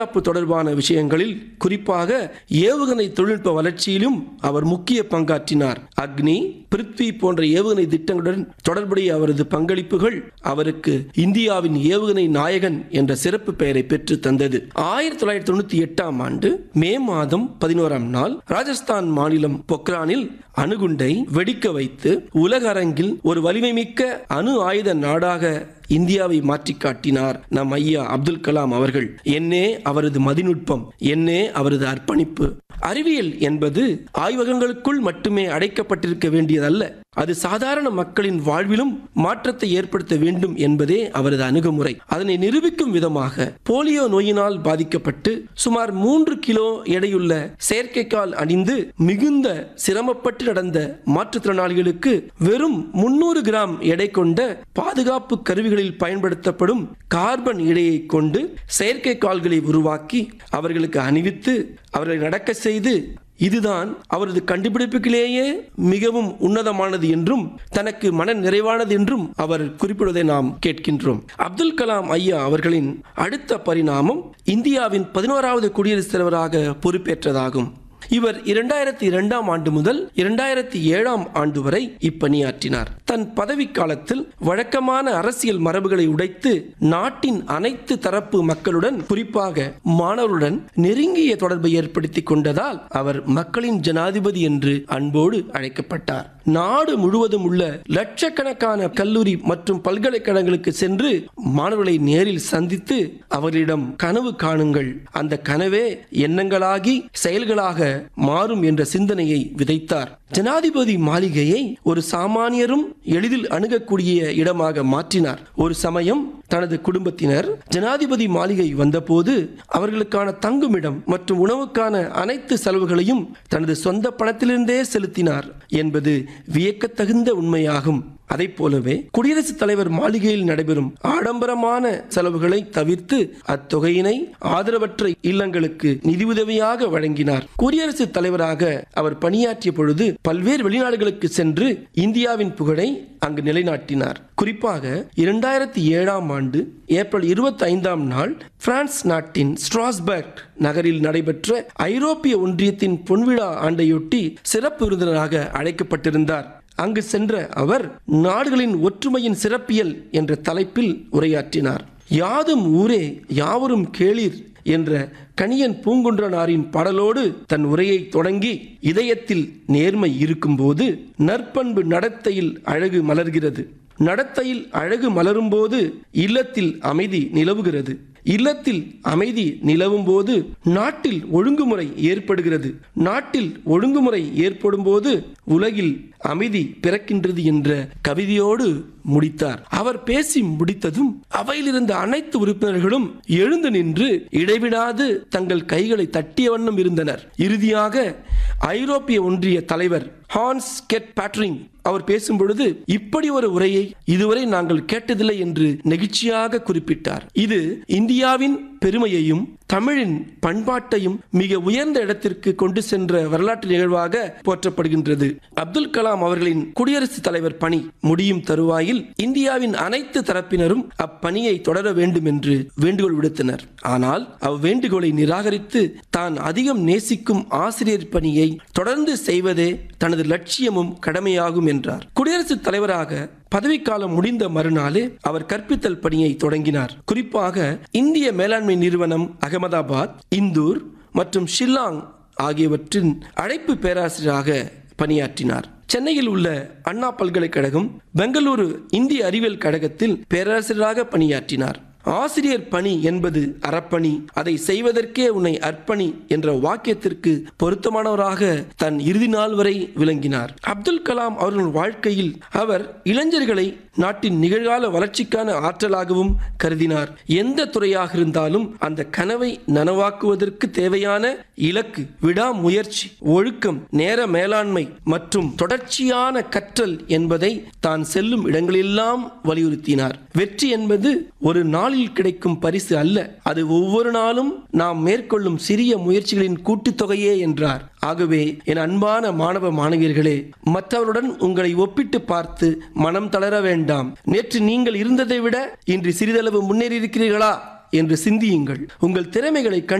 பாதுகாப்பு தொடர்பான விஷயங்களில் குறிப்பாக ஏவுகணை தொழில்நுட்ப வளர்ச்சியிலும் அவர் முக்கிய பங்காற்றினார் அக்னி பிருத்வி போன்ற ஏவுகணை திட்டங்களுடன் தொடர்புடைய அவரது பங்களிப்புகள் அவருக்கு இந்தியாவின் ஏவுகணை நாயகன் என்ற சிறப்பு பெயரை பெற்று தந்தது ஆயிரத்தி தொள்ளாயிரத்தி தொண்ணூத்தி எட்டாம் ஆண்டு மே மாதம் பதினோராம் நாள் ராஜஸ்தான் மாநிலம் பொக்ரானில் அணுகுண்டை வெடிக்க வைத்து உலக அரங்கில் ஒரு வலிமை மிக்க அணு ஆயுத நாடாக இந்தியாவை மாற்றி காட்டினார் நம் ஐயா அப்துல் கலாம் அவர்கள் என்னே அவரது மதிநுட்பம் என்னே அவரது அர்ப்பணிப்பு அறிவியல் என்பது ஆய்வகங்களுக்குள் மட்டுமே அடைக்கப்பட்டிருக்க வேண்டியதல்ல அது சாதாரண மக்களின் வாழ்விலும் மாற்றத்தை ஏற்படுத்த வேண்டும் என்பதே அவரது அணுகுமுறை அதனை நிரூபிக்கும் விதமாக போலியோ நோயினால் பாதிக்கப்பட்டு சுமார் மூன்று கிலோ எடையுள்ள செயற்கைக்கால் அணிந்து மிகுந்த சிரமப்பட்டு நடந்த மாற்றுத்திறனாளிகளுக்கு வெறும் முன்னூறு கிராம் எடை கொண்ட பாதுகாப்பு கருவிகளில் பயன்படுத்தப்படும் கார்பன் இடையை கொண்டு செயற்கை கால்களை உருவாக்கி அவர்களுக்கு அணிவித்து அவர்களை நடக்க செய்து இதுதான் அவரது கண்டுபிடிப்புகளிலேயே மிகவும் உன்னதமானது என்றும் தனக்கு மன நிறைவானது என்றும் அவர் குறிப்பிடுவதை நாம் கேட்கின்றோம் அப்துல் கலாம் ஐயா அவர்களின் அடுத்த பரிணாமம் இந்தியாவின் பதினோராவது குடியரசுத் தலைவராக பொறுப்பேற்றதாகும் இவர் இரண்டாயிரத்தி இரண்டாம் ஆண்டு முதல் இரண்டாயிரத்தி ஏழாம் ஆண்டு வரை இப்பணியாற்றினார் தன் பதவி காலத்தில் வழக்கமான அரசியல் மரபுகளை உடைத்து நாட்டின் அனைத்து தரப்பு மக்களுடன் குறிப்பாக மாணவருடன் நெருங்கிய தொடர்பை ஏற்படுத்திக் கொண்டதால் அவர் மக்களின் ஜனாதிபதி என்று அன்போடு அழைக்கப்பட்டார் நாடு முழுவதும் உள்ள லட்சக்கணக்கான கல்லூரி மற்றும் பல்கலைக்கழகங்களுக்கு சென்று மாணவர்களை நேரில் சந்தித்து அவர்களிடம் கனவு காணுங்கள் அந்த கனவே எண்ணங்களாகி செயல்களாக மாறும் என்ற சிந்தனையை விதைத்தார் ஜனாதிபதி மாளிகையை ஒரு சாமானியரும் எளிதில் அணுகக்கூடிய இடமாக மாற்றினார் ஒரு சமயம் தனது குடும்பத்தினர் ஜனாதிபதி மாளிகை வந்தபோது அவர்களுக்கான தங்குமிடம் மற்றும் உணவுக்கான அனைத்து செலவுகளையும் தனது சொந்த பணத்திலிருந்தே செலுத்தினார் என்பது வியக்கத்தகுந்த உண்மையாகும் அதை போலவே குடியரசுத் தலைவர் மாளிகையில் நடைபெறும் ஆடம்பரமான செலவுகளை தவிர்த்து அத்தொகையினை ஆதரவற்ற இல்லங்களுக்கு நிதியுதவியாக வழங்கினார் குடியரசுத் தலைவராக அவர் பணியாற்றிய பொழுது பல்வேறு வெளிநாடுகளுக்கு சென்று இந்தியாவின் புகழை அங்கு நிலைநாட்டினார் குறிப்பாக இரண்டாயிரத்தி ஏழாம் ஆண்டு ஏப்ரல் இருபத்தி ஐந்தாம் நாள் பிரான்ஸ் நாட்டின் ஸ்ட்ராஸ்பர்க் நகரில் நடைபெற்ற ஐரோப்பிய ஒன்றியத்தின் பொன்விழா ஆண்டையொட்டி சிறப்பு விருந்தினராக அழைக்கப்பட்டிருந்தார் அங்கு சென்ற அவர் நாடுகளின் ஒற்றுமையின் சிறப்பியல் என்ற தலைப்பில் உரையாற்றினார் யாதும் ஊரே யாவரும் கேளீர் என்ற கணியன் பூங்குன்றனாரின் பாடலோடு தன் உரையை தொடங்கி இதயத்தில் நேர்மை இருக்கும்போது நற்பண்பு நடத்தையில் அழகு மலர்கிறது நடத்தையில் அழகு மலரும்போது இல்லத்தில் அமைதி நிலவுகிறது இல்லத்தில் அமைதி நிலவும் போது நாட்டில் ஒழுங்குமுறை ஏற்படுகிறது நாட்டில் ஒழுங்குமுறை ஏற்படும் போது உலகில் அமைதி பிறக்கின்றது என்ற கவிதையோடு முடித்தார் அவர் பேசி முடித்ததும் அவையில் இருந்த அனைத்து உறுப்பினர்களும் எழுந்து நின்று இடைவிடாது தங்கள் கைகளை தட்டிய வண்ணம் இருந்தனர் இறுதியாக ஐரோப்பிய ஒன்றிய தலைவர் ஹான்ஸ் கெட் பேட்ரிங் அவர் பேசும் பொழுது இப்படி ஒரு உரையை இதுவரை நாங்கள் கேட்டதில்லை என்று நெகிழ்ச்சியாக குறிப்பிட்டார் இது இந்தியாவின் பெருமையையும் தமிழின் பண்பாட்டையும் மிக உயர்ந்த இடத்திற்கு கொண்டு சென்ற வரலாற்று நிகழ்வாக போற்றப்படுகின்றது அப்துல் கலாம் அவர்களின் குடியரசுத் தலைவர் பணி முடியும் தருவாயில் இந்தியாவின் அனைத்து தரப்பினரும் அப்பணியை தொடர வேண்டும் என்று வேண்டுகோள் விடுத்தனர் ஆனால் அவ்வேண்டுகோளை நிராகரித்து தான் அதிகம் நேசிக்கும் ஆசிரியர் பணியை தொடர்ந்து செய்வதே தனது லட்சியமும் கடமையாகும் என்றார் குடியரசுத் தலைவராக பதவிக்காலம் முடிந்த மறுநாளே அவர் கற்பித்தல் பணியை தொடங்கினார் குறிப்பாக இந்திய மேலாண்மை நிறுவனம் அகமதாபாத் இந்தூர் மற்றும் ஷில்லாங் ஆகியவற்றின் அழைப்பு பேராசிரியராக பணியாற்றினார் சென்னையில் உள்ள அண்ணா பல்கலைக்கழகம் பெங்களூரு இந்திய அறிவியல் கழகத்தில் பேராசிரியராக பணியாற்றினார் ஆசிரியர் பணி என்பது அறப்பணி அதை செய்வதற்கே உன்னை அர்ப்பணி என்ற வாக்கியத்திற்கு பொருத்தமானவராக தன் இறுதி நாள் வரை விளங்கினார் அப்துல் கலாம் அவர்கள் வாழ்க்கையில் அவர் இளைஞர்களை நாட்டின் நிகழ்கால வளர்ச்சிக்கான ஆற்றலாகவும் கருதினார் எந்த துறையாக இருந்தாலும் அந்த கனவை நனவாக்குவதற்கு தேவையான இலக்கு விடாமுயற்சி ஒழுக்கம் நேர மேலாண்மை மற்றும் தொடர்ச்சியான கற்றல் என்பதை தான் செல்லும் இடங்களெல்லாம் வலியுறுத்தினார் வெற்றி என்பது ஒரு நாளில் கிடைக்கும் பரிசு அல்ல அது ஒவ்வொரு நாளும் நாம் மேற்கொள்ளும் சிறிய முயற்சிகளின் கூட்டுத்தொகையே என்றார் ஆகவே என் அன்பான மாணவ மாணவியர்களே மற்றவருடன் உங்களை ஒப்பிட்டு பார்த்து மனம் தளர வேண்டாம் நேற்று நீங்கள் இருந்ததை விட இன்று சிறிதளவு முன்னேறி இருக்கிறீர்களா என்று சிந்தியுங்கள் உங்கள் திறமைகளை